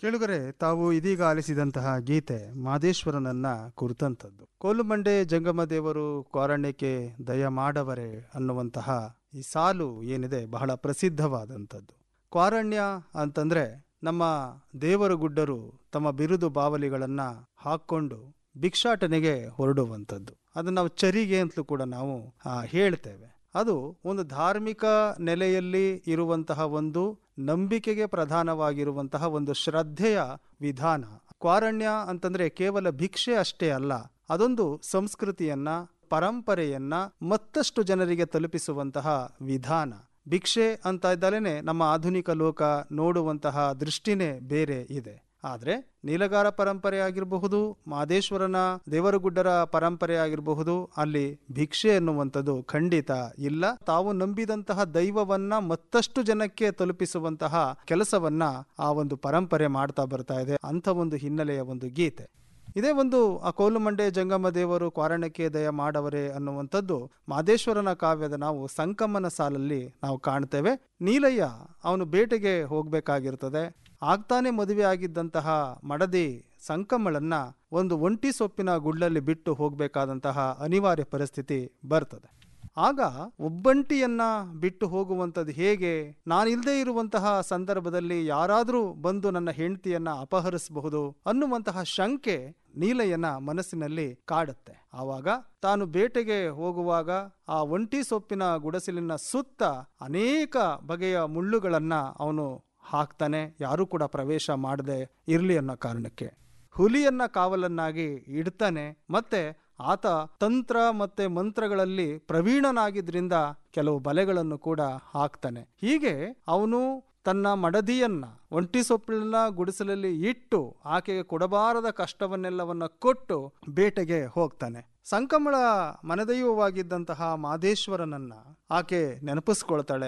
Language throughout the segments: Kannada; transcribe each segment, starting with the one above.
ಕೇಳುಗರೆ ತಾವು ಇದೀಗ ಆಲಿಸಿದಂತಹ ಗೀತೆ ಮಾದೇಶ್ವರನನ್ನ ಕುರಿತಂಥದ್ದು ಕೋಲುಮಂಡೆ ಜಂಗಮ ದೇವರು ಕ್ವಾರಣ್ಯಕ್ಕೆ ದಯ ಮಾಡವರೆ ಅನ್ನುವಂತಹ ಈ ಸಾಲು ಏನಿದೆ ಬಹಳ ಪ್ರಸಿದ್ಧವಾದಂಥದ್ದು ಕ್ವಾರಣ್ಯ ಅಂತಂದ್ರೆ ನಮ್ಮ ದೇವರ ಗುಡ್ಡರು ತಮ್ಮ ಬಿರುದು ಬಾವಲಿಗಳನ್ನ ಹಾಕ್ಕೊಂಡು ಭಿಕ್ಷಾಟನೆಗೆ ಹೊರಡುವಂಥದ್ದು ಅದನ್ನ ನಾವು ಚರಿಗೆ ಅಂತಲೂ ಕೂಡ ನಾವು ಆ, ಹೇಳ್ತೇವೆ ಅದು ಒಂದು ಧಾರ್ಮಿಕ ನೆಲೆಯಲ್ಲಿ ಇರುವಂತಹ ಒಂದು ನಂಬಿಕೆಗೆ ಪ್ರಧಾನವಾಗಿರುವಂತಹ ಒಂದು ಶ್ರದ್ಧೆಯ ವಿಧಾನ ಕ್ವಾರಣ್ಯ ಅಂತಂದ್ರೆ ಕೇವಲ ಭಿಕ್ಷೆ ಅಷ್ಟೇ ಅಲ್ಲ ಅದೊಂದು ಸಂಸ್ಕೃತಿಯನ್ನ ಪರಂಪರೆಯನ್ನ ಮತ್ತಷ್ಟು ಜನರಿಗೆ ತಲುಪಿಸುವಂತಹ ವಿಧಾನ ಭಿಕ್ಷೆ ಅಂತ ಇದ್ದಲೇನೆ ನಮ್ಮ ಆಧುನಿಕ ಲೋಕ ನೋಡುವಂತಹ ದೃಷ್ಟಿನೇ ಬೇರೆ ಇದೆ ಆದ್ರೆ ನೀಲಗಾರ ಪರಂಪರೆ ಆಗಿರಬಹುದು ಮಾದೇಶ್ವರನ ದೇವರಗುಡ್ಡರ ಪರಂಪರೆ ಆಗಿರಬಹುದು ಅಲ್ಲಿ ಭಿಕ್ಷೆ ಎನ್ನುವಂಥದ್ದು ಖಂಡಿತ ಇಲ್ಲ ತಾವು ನಂಬಿದಂತಹ ದೈವವನ್ನ ಮತ್ತಷ್ಟು ಜನಕ್ಕೆ ತಲುಪಿಸುವಂತಹ ಕೆಲಸವನ್ನ ಆ ಒಂದು ಪರಂಪರೆ ಮಾಡ್ತಾ ಬರ್ತಾ ಇದೆ ಅಂಥ ಒಂದು ಹಿನ್ನೆಲೆಯ ಒಂದು ಗೀತೆ ಇದೇ ಒಂದು ಆ ಕೋಲುಮಂಡೆ ಜಂಗಮ ದೇವರು ಕ್ವಾರಣಕ್ಕೆ ದಯ ಮಾಡವರೇ ಅನ್ನುವಂಥದ್ದು ಮಾದೇಶ್ವರನ ಕಾವ್ಯದ ನಾವು ಸಂಕಮ್ಮನ ಸಾಲಲ್ಲಿ ನಾವು ಕಾಣ್ತೇವೆ ನೀಲಯ್ಯ ಅವನು ಬೇಟೆಗೆ ಹೋಗ್ಬೇಕಾಗಿರ್ತದೆ ಆಗ್ತಾನೆ ಮದುವೆ ಆಗಿದ್ದಂತಹ ಮಡದಿ ಸಂಕಮ್ಮಳನ್ನ ಒಂದು ಒಂಟಿ ಸೊಪ್ಪಿನ ಗುಡ್ಲಲ್ಲಿ ಬಿಟ್ಟು ಹೋಗ್ಬೇಕಾದಂತಹ ಅನಿವಾರ್ಯ ಪರಿಸ್ಥಿತಿ ಬರ್ತದೆ ಆಗ ಒಬ್ಬಂಟಿಯನ್ನ ಬಿಟ್ಟು ಹೋಗುವಂಥದ್ದು ಹೇಗೆ ನಾನಿಲ್ಲದೆ ಇರುವಂತಹ ಸಂದರ್ಭದಲ್ಲಿ ಯಾರಾದರೂ ಬಂದು ನನ್ನ ಹೆಂಡತಿಯನ್ನ ಅಪಹರಿಸಬಹುದು ಅನ್ನುವಂತಹ ಶಂಕೆ ನೀಲಯ್ಯನ ಮನಸ್ಸಿನಲ್ಲಿ ಕಾಡುತ್ತೆ ಆವಾಗ ತಾನು ಬೇಟೆಗೆ ಹೋಗುವಾಗ ಆ ಒಂಟಿ ಸೊಪ್ಪಿನ ಗುಡಸಿಲಿನ ಸುತ್ತ ಅನೇಕ ಬಗೆಯ ಮುಳ್ಳುಗಳನ್ನ ಅವನು ಹಾಕ್ತಾನೆ ಯಾರೂ ಕೂಡ ಪ್ರವೇಶ ಮಾಡದೆ ಇರಲಿ ಅನ್ನೋ ಕಾರಣಕ್ಕೆ ಹುಲಿಯನ್ನ ಕಾವಲನ್ನಾಗಿ ಇಡ್ತಾನೆ ಮತ್ತೆ ಆತ ತಂತ್ರ ಮತ್ತೆ ಮಂತ್ರಗಳಲ್ಲಿ ಪ್ರವೀಣನಾಗಿದ್ರಿಂದ ಕೆಲವು ಬಲೆಗಳನ್ನು ಕೂಡ ಹಾಕ್ತಾನೆ ಹೀಗೆ ಅವನು ತನ್ನ ಮಡದಿಯನ್ನ ಒಂಟಿ ಸೊಪ್ಪಿನ ಗುಡಿಸಲಲ್ಲಿ ಇಟ್ಟು ಆಕೆಗೆ ಕೊಡಬಾರದ ಕಷ್ಟವನ್ನೆಲ್ಲವನ್ನ ಕೊಟ್ಟು ಬೇಟೆಗೆ ಹೋಗ್ತಾನೆ ಸಂಕಮಳ ಮನದೈವವಾಗಿದ್ದಂತಹ ಮಾದೇಶ್ವರನನ್ನ ಆಕೆ ನೆನಪಿಸ್ಕೊಳ್ತಾಳೆ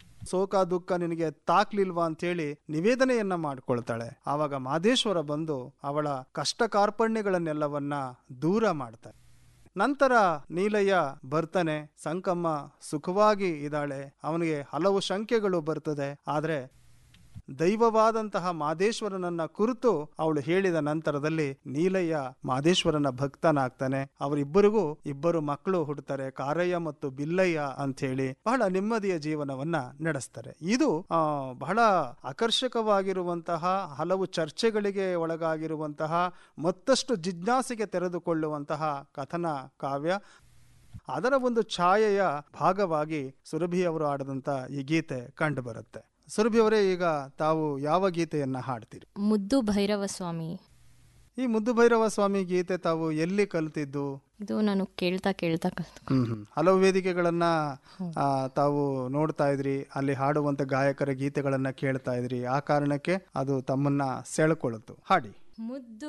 ಸೋಕ ದುಃಖ ನಿನಗೆ ತಾಕ್ಲಿಲ್ವಾ ಅಂತೇಳಿ ನಿವೇದನೆಯನ್ನ ಮಾಡ್ಕೊಳ್ತಾಳೆ ಆವಾಗ ಮಾದೇಶ್ವರ ಬಂದು ಅವಳ ಕಷ್ಟ ಕಾರ್ಪಣ್ಯಗಳನ್ನೆಲ್ಲವನ್ನ ದೂರ ಮಾಡ್ತಾನೆ ನಂತರ ನೀಲಯ್ಯ ಬರ್ತಾನೆ ಸಂಕಮ್ಮ ಸುಖವಾಗಿ ಇದ್ದಾಳೆ ಅವನಿಗೆ ಹಲವು ಶಂಕೆಗಳು ಬರ್ತದೆ ಆದ್ರೆ ದೈವವಾದಂತಹ ಮಾದೇಶ್ವರನನ್ನ ಕುರಿತು ಅವಳು ಹೇಳಿದ ನಂತರದಲ್ಲಿ ನೀಲಯ್ಯ ಮಾದೇಶ್ವರನ ಭಕ್ತನಾಗ್ತಾನೆ ಅವರಿಬ್ಬರಿಗೂ ಇಬ್ಬರು ಮಕ್ಕಳು ಹುಟ್ಟುತ್ತಾರೆ ಕಾರಯ್ಯ ಮತ್ತು ಬಿಲ್ಲಯ್ಯ ಅಂತ ಹೇಳಿ ಬಹಳ ನೆಮ್ಮದಿಯ ಜೀವನವನ್ನ ನಡೆಸ್ತಾರೆ ಇದು ಆ, ಬಹಳ ಆಕರ್ಷಕವಾಗಿರುವಂತಹ ಹಲವು ಚರ್ಚೆಗಳಿಗೆ ಒಳಗಾಗಿರುವಂತಹ ಮತ್ತಷ್ಟು ಜಿಜ್ಞಾಸೆಗೆ ತೆರೆದುಕೊಳ್ಳುವಂತಹ ಕಥನ ಕಾವ್ಯ ಅದರ ಒಂದು ಛಾಯೆಯ ಭಾಗವಾಗಿ ಸುರಭಿ ಅವರು ಆಡದಂತ ಈ ಗೀತೆ ಕಂಡು ಬರುತ್ತೆ ಸುರಭಿ ಅವರೇ ಈಗ ತಾವು ಯಾವ ಗೀತೆಯನ್ನ ಹಾಡ್ತೀರಿ ಮುದ್ದು ಭೈರವ ಸ್ವಾಮಿ ಈ ಮುದ್ದು ಭೈರವ ಸ್ವಾಮಿ ಗೀತೆ ತಾವು ಎಲ್ಲಿ ಕಲಿತಿದ್ದು ಇದು ನಾನು ಕೇಳ್ತಾ ಕೇಳ್ತಾ ಕಲ್ತ್ಕೊ- ಹ್ಮ್ ಹ್ಮ್. ಹಲವು ವೇದಿಕೆಗಳನ್ನ ಆ, ತಾವು ನೋಡ್ತಾ ಇದ್ರಿ ಅಲ್ಲಿ ಹಾಡುವಂತ ಗಾಯಕರ ಗೀತೆಗಳನ್ನ ಕೇಳ್ತಾ ಇದ್ರಿ ಆ ಕಾರಣಕ್ಕೆ ಅದು ತಮ್ಮನ್ನ ಸೆಳ್ಕೊಳ್ತು ಹಾಡಿ ಮುದ್ದು